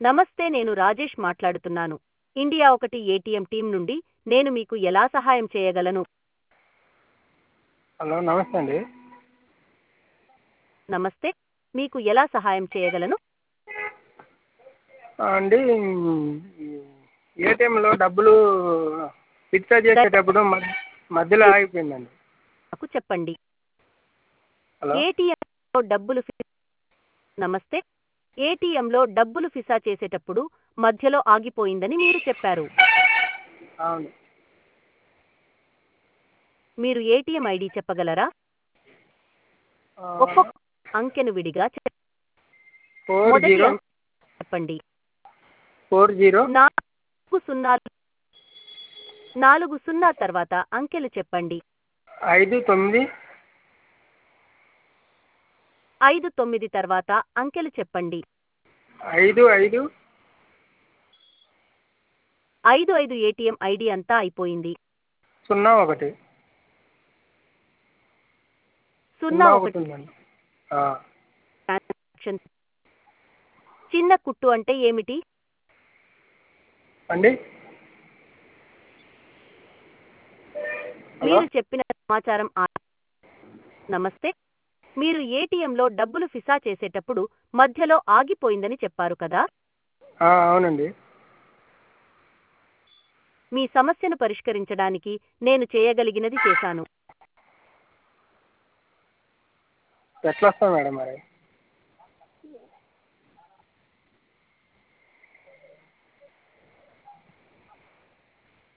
నమస్తే నేను రాజేష్ మాట్లాడుతున్నాను ఇండియా ఒకటి ఏటీఎం టీం నుండి నేను మీకు ఎలా సహాయం చేయగలను హలో నమస్తే అండి నమస్తే మీకు ఎలా సహాయం చేయగలను ఆ, అండి ఏటీఎంలో డబ్బులు విత్డ్రా చేసేటప్పుడు మధ్య మధ్యలో ఆగిపోయిందండి నాకు చెప్పండి హలో ఏటీఎంలో డబ్బులు ఫి- నమస్తే ఏటీఎంలో డబ్బులు ఫిసా చేసేటప్పుడు మధ్యలో ఆగిపోయిందని మీరు చెప్పారు అవును మీరు ఏటీఎం ఐడి చెప్పగలరా ఆ, ఒక్కొక్క అంకెను విడిగా చెప్- ఫోర్ మొదటి జీరో అంకె చెప్పండి ఫోర్ జీరో నాలుగు సున్నాలు నాలుగు సున్నా తర్వాత అంకెలు చెప్పండి ఐదు తొమ్మిది ఐదు తొమ్మిది తర్వాత అంకెలు చెప్పండి ఐదు ఐదు ఐదు ఐదు ఏటీఎం ఐడి అంతా అయిపోయింది సున్నా ఒకటి సున్నా ఒకటి ఉందండి ఆ, ట్రాన్సాక్షన్ చిన్న కుట్టు అంటే ఏమిటి అండి హలో మీరు చెప్పిన సమాచారం ఆ- నమస్తే మీరు ఏటీఎంలో డబ్బులు ఫిసా చేసేటప్పుడు మధ్యలో ఆగిపోయిందని చెప్పారు కదా ఆ, అవునండి మీ సమస్యను పరిష్కరించడానికి నేను చేయగలిగినది చేశాను ఎట్లా వస్తాం మేడం మరి